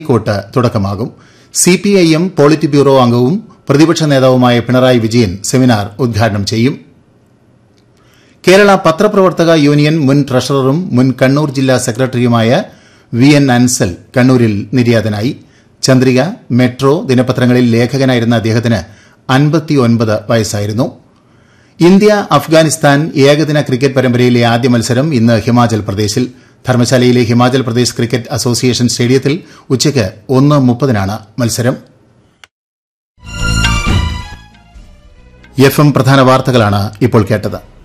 coat തുടക്കമാകും CPIM polit bureau അംഗവും പ്രതിപക്ഷ നേതാവുമായ പിണറായി വിജയൻ സെമിനാർ ഉദ്ഘാടനം ചെയ്യും കേരള പത്രപ്രവർത്തക യൂണിയൻ മുൻ ട്രഷററും മുൻ കണ്ണൂർ ജില്ലാ സെക്രട്ടറിയുമായ വി എൻ അൻസൽ കണ്ണൂരിൽ നിര്യാതനായി ചന്ദ്രിക മെട്രോ ദിനപത്രങ്ങളിൽ ലേഖകനായിരുന്ന അദ്ദേഹത്തിന് അൻപത്തിയൊൻപത് വയസ്സായിരുന്നു ഇന്ത്യ അഫ്ഗാനിസ്ഥാൻ ഏകദിന ക്രിക്കറ്റ് പരമ്പരയിലെ ആദ്യ മത്സരം ഇന്ന് ഹിമാചൽ പ്രദേശിൽ ധർമ്മശാലയിലെ ഹിമാചൽ പ്രദേശ് ക്രിക്കറ്റ് അസോസിയേഷൻ സ്റ്റേഡിയത്തിൽ ഉച്ചയ്ക്ക് ഒന്ന് മുപ്പതിനാണ് മത്സരം എഫ് എം പ്രധാന വാർത്തകളാണ് ഇപ്പോൾ കേട്ടത്